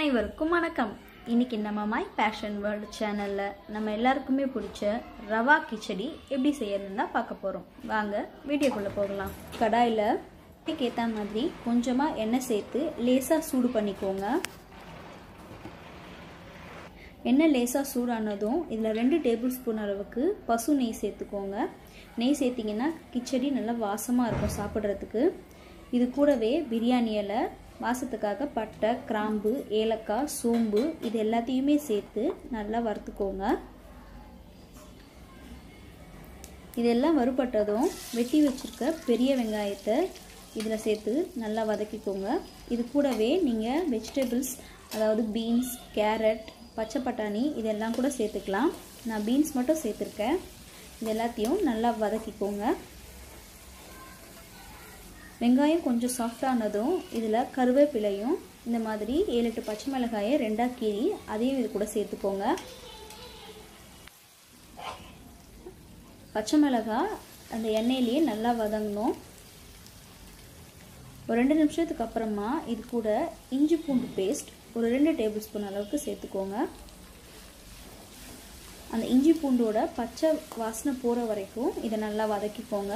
அனைவருக்கும் வணக்கம் இன்னைக்கு நம்ம மை பேஷன் வேர்ல்டு சேனலில் நம்ம எல்லாருக்குமே பிடிச்ச ரவா கிச்சடி எப்படி செய்யறதுன்னு தான் பார்க்க போகிறோம் வாங்க வீடியோக்குள்ளே போகலாம் கடாயில் ஏற்ற மாதிரி கொஞ்சமாக எண்ணெய் சேர்த்து லேசாக சூடு பண்ணிக்கோங்க எண்ணெய் லேசாக சூடானதும் இதில் ரெண்டு டேபிள் ஸ்பூன் அளவுக்கு பசு நெய் சேர்த்துக்கோங்க நெய் சேர்த்திங்கன்னா கிச்சடி நல்லா வாசமாக இருக்கும் சாப்பிட்றதுக்கு இது கூடவே பிரியாணி இலை வாசத்துக்காக பட்டை கிராம்பு ஏலக்காய் சோம்பு இது எல்லாத்தையுமே சேர்த்து நல்லா வறுத்துக்கோங்க இதெல்லாம் வறுபட்டதும் வெட்டி வச்சுருக்க பெரிய வெங்காயத்தை இதில் சேர்த்து நல்லா வதக்கிக்கோங்க இது கூடவே நீங்கள் வெஜிடபிள்ஸ் அதாவது பீன்ஸ் கேரட் பச்சை பட்டாணி இதெல்லாம் கூட சேர்த்துக்கலாம் நான் பீன்ஸ் மட்டும் சேர்த்துருக்கேன் இது எல்லாத்தையும் நல்லா வதக்கிக்கோங்க வெங்காயம் கொஞ்சம் சாஃப்டானதும் இதில் கருவேப்பிலையும் இந்த மாதிரி ஏழு எட்டு பச்சை மிளகாயை ரெண்டாக கீறி அதையும் இது கூட சேர்த்துக்கோங்க பச்சை மிளகாய் அந்த எண்ணெயிலேயே நல்லா வதங்கணும் ஒரு ரெண்டு நிமிஷத்துக்கு அப்புறமா இது கூட இஞ்சி பூண்டு பேஸ்ட் ஒரு ரெண்டு டேபிள் ஸ்பூன் அளவுக்கு சேர்த்துக்கோங்க அந்த இஞ்சி பூண்டோட பச்சை வாசனை போகிற வரைக்கும் இதை நல்லா வதக்கிக்கோங்க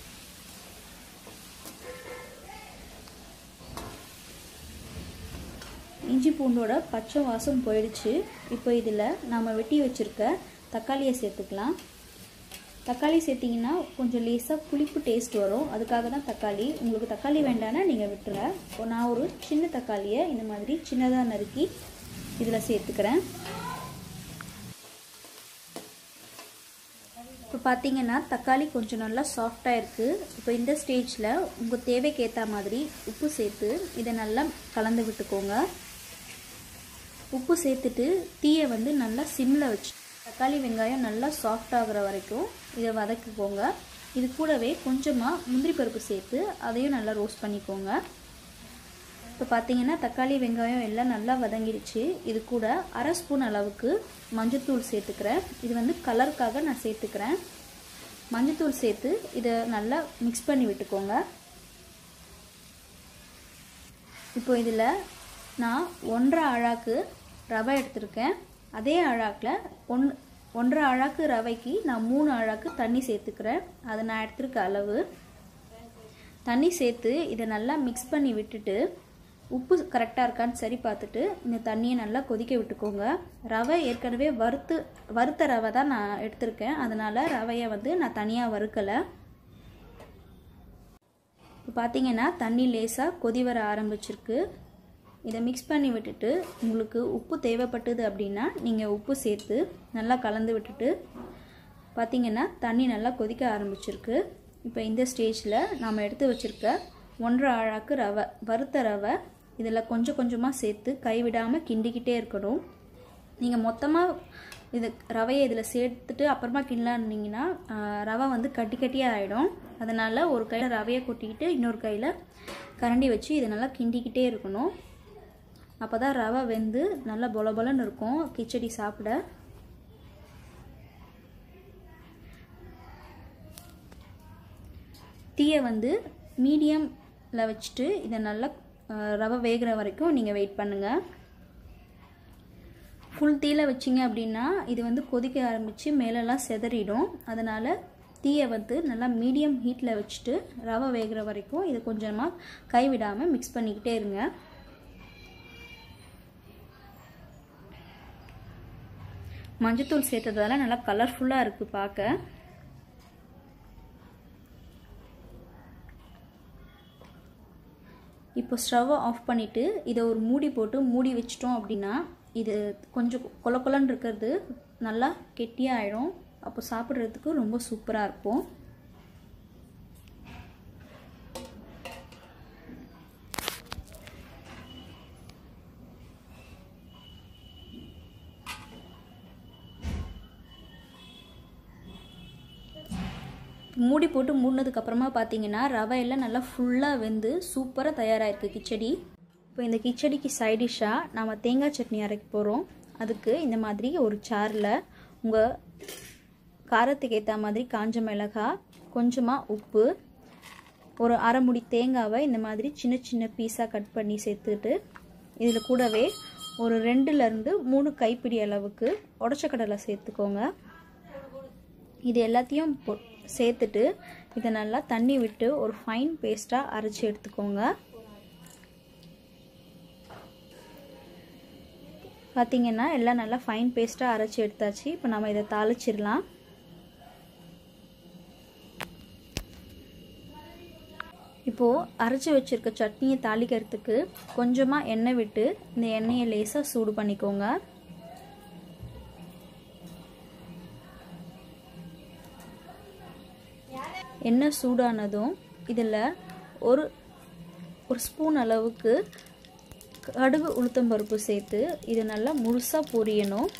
இஞ்சி பூண்டோட பச்சை வாசம் போயிடுச்சு இப்போ இதில் நாம் வெட்டி வச்சுருக்க தக்காளியை சேர்த்துக்கலாம் தக்காளி சேர்த்திங்கன்னா கொஞ்சம் லேசாக புளிப்பு டேஸ்ட் வரும் அதுக்காக தான் தக்காளி உங்களுக்கு தக்காளி வேண்டானா நீங்கள் விட்டுருங்க இப்போ நான் ஒரு சின்ன தக்காளியை இந்த மாதிரி சின்னதாக நறுக்கி இதில் சேர்த்துக்கிறேன் இப்போ பார்த்தீங்கன்னா தக்காளி கொஞ்சம் நல்லா சாஃப்டாக இருக்குது இப்போ இந்த ஸ்டேஜில் உங்கள் தேவைக்கு ஏற்ற மாதிரி உப்பு சேர்த்து இதை நல்லா கலந்து விட்டுக்கோங்க உப்பு சேர்த்துட்டு தீயை வந்து நல்லா சிம்மில் வச்சு தக்காளி வெங்காயம் நல்லா சாஃப்ட் ஆகிற வரைக்கும் இதை வதக்கிக்கோங்க இது கூடவே கொஞ்சமாக முந்திரி பருப்பு சேர்த்து அதையும் நல்லா ரோஸ்ட் பண்ணிக்கோங்க இப்போ பார்த்தீங்கன்னா தக்காளி வெங்காயம் எல்லாம் நல்லா வதங்கிடுச்சு இது கூட அரை ஸ்பூன் அளவுக்கு மஞ்சத்தூள் சேர்த்துக்கிறேன் இது வந்து கலருக்காக நான் சேர்த்துக்கிறேன் மஞ்சத்தூள் சேர்த்து இதை நல்லா மிக்ஸ் பண்ணி விட்டுக்கோங்க இப்போ இதில் நான் ஒன்றரை அழாக்கு ரவை எடுத்திருக்கேன் அதே அழாக்கில் ஒன் ஒன்றரை அழாக்கு ரவைக்கு நான் மூணு அழாக்கு தண்ணி சேர்த்துக்கிறேன் அது நான் எடுத்திருக்க அளவு தண்ணி சேர்த்து இதை நல்லா மிக்ஸ் பண்ணி விட்டுட்டு உப்பு கரெக்டாக இருக்கான்னு சரி பார்த்துட்டு இந்த தண்ணியை நல்லா கொதிக்க விட்டுக்கோங்க ரவை ஏற்கனவே வறுத்து வறுத்த ரவை தான் நான் எடுத்திருக்கேன் அதனால் ரவையை வந்து நான் தனியாக வறுக்கலை இப்போ பார்த்தீங்கன்னா தண்ணி லேசாக கொதி வர ஆரம்பிச்சிருக்கு இதை மிக்ஸ் பண்ணி விட்டுட்டு உங்களுக்கு உப்பு தேவைப்பட்டது அப்படின்னா நீங்கள் உப்பு சேர்த்து நல்லா கலந்து விட்டுட்டு பார்த்தீங்கன்னா தண்ணி நல்லா கொதிக்க ஆரம்பிச்சிருக்கு இப்போ இந்த ஸ்டேஜில் நாம் எடுத்து வச்சுருக்க ஒன்றரை ஆழாக்கு ரவை வறுத்த ரவை இதில் கொஞ்சம் கொஞ்சமாக சேர்த்து கைவிடாமல் கிண்டிக்கிட்டே இருக்கணும் நீங்கள் மொத்தமாக இது ரவையை இதில் சேர்த்துட்டு அப்புறமா கிண்டலான்னீங்கன்னா ரவை வந்து கட்டி கட்டியாக ஆகிடும் அதனால் ஒரு கையில் ரவையை கொட்டிக்கிட்டு இன்னொரு கையில் கரண்டி வச்சு இதை நல்லா கிண்டிக்கிட்டே இருக்கணும் அப்போ தான் ரவை வெந்து நல்லா பொல பொலன்னு இருக்கும் கிச்சடி சாப்பிட தீயை வந்து மீடியமில் வச்சுட்டு இதை நல்லா ரவை வேகிற வரைக்கும் நீங்கள் வெயிட் பண்ணுங்கள் ஃபுல் தீயில வச்சிங்க அப்படின்னா இது வந்து கொதிக்க ஆரம்பித்து மேலெல்லாம் செதறிடும் அதனால் தீயை வந்து நல்லா மீடியம் ஹீட்டில் வச்சுட்டு ரவை வேகிற வரைக்கும் இதை கொஞ்சமாக கைவிடாமல் மிக்ஸ் பண்ணிக்கிட்டே இருங்க மஞ்சத்தூள் சேர்த்ததால நல்லா கலர்ஃபுல்லாக இருக்குது பார்க்க இப்போ ஸ்டவ்வை ஆஃப் பண்ணிவிட்டு இதை ஒரு மூடி போட்டு மூடி வச்சிட்டோம் அப்படின்னா இது கொஞ்சம் கொல கொலன்னு இருக்கிறது நல்லா கெட்டியாக ஆகிடும் அப்போ சாப்பிட்றதுக்கு ரொம்ப சூப்பராக இருக்கும் மூடி போட்டு மூடினதுக்கப்புறமா பார்த்தீங்கன்னா ரவையெல்லாம் நல்லா ஃபுல்லாக வெந்து சூப்பராக தயாராகிருக்கு கிச்சடி இப்போ இந்த கிச்சடிக்கு சைடிஷ்ஷாக நாம் தேங்காய் சட்னி அரைக்க போகிறோம் அதுக்கு இந்த மாதிரி ஒரு சாரில் உங்கள் காரத்துக்கு ஏற்ற மாதிரி காஞ்ச மிளகாய் கொஞ்சமாக உப்பு ஒரு அரை முடி தேங்காவை இந்த மாதிரி சின்ன சின்ன பீஸாக கட் பண்ணி சேர்த்துட்டு இதில் கூடவே ஒரு ரெண்டுலேருந்து மூணு கைப்பிடி அளவுக்கு உடச்ச கடலை சேர்த்துக்கோங்க இது எல்லாத்தையும் பொ சேர்த்துட்டு இதை நல்லா தண்ணி விட்டு ஒரு ஃபைன் பேஸ்ட்டாக அரைச்சி எடுத்துக்கோங்க பார்த்திங்கன்னா எல்லாம் நல்லா ஃபைன் பேஸ்ட்டாக அரைச்சி எடுத்தாச்சு இப்போ நம்ம இதை தாளிச்சிடலாம் இப்போது அரைச்சி வச்சுருக்க சட்னியை தாளிக்கிறதுக்கு கொஞ்சமாக எண்ணெய் விட்டு இந்த எண்ணெயை லேசாக சூடு பண்ணிக்கோங்க எண்ணெய் சூடானதும் இதில் ஒரு ஒரு ஸ்பூன் அளவுக்கு கடுகு உளுத்தம்பருப்பு சேர்த்து இது நல்லா முழுசாக பொரியணும்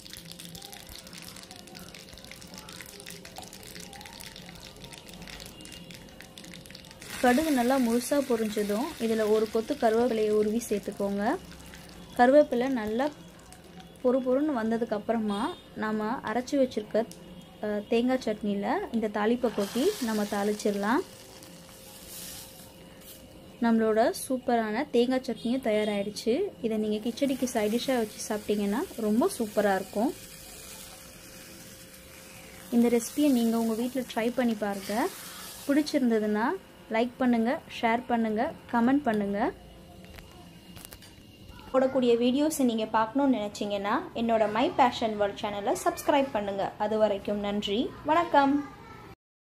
கடுகு நல்லா முழுசாக பொரிஞ்சதும் இதில் ஒரு கொத்து கருவேப்பிலையை உருவி சேர்த்துக்கோங்க கருவேப்பிலை நல்லா பொறு பொருன்னு வந்ததுக்கப்புறமா நம்ம அரைச்சி வச்சுருக்க தேங்காய் சட்னியில் இந்த தாளிப்பை கொட்டி நம்ம தாளிச்சிடலாம் நம்மளோட சூப்பரான தேங்காய் சட்னியும் தயாராகிடுச்சு இதை நீங்கள் கிச்சடிக்கு சைடிஷாக வச்சு சாப்பிட்டீங்கன்னா ரொம்ப சூப்பராக இருக்கும் இந்த ரெசிபியை நீங்கள் உங்கள் வீட்டில் ட்ரை பண்ணி பாருங்கள் பிடிச்சிருந்ததுன்னா லைக் பண்ணுங்கள் ஷேர் பண்ணுங்கள் கமெண்ட் பண்ணுங்கள் போடக்கூடிய வீடியோஸை நீங்கள் பார்க்கணுன்னு நினச்சிங்கன்னா என்னோட மை பேஷன் வேர்ல்ட் சேனலை சப்ஸ்கிரைப் பண்ணுங்கள் அது வரைக்கும் நன்றி வணக்கம்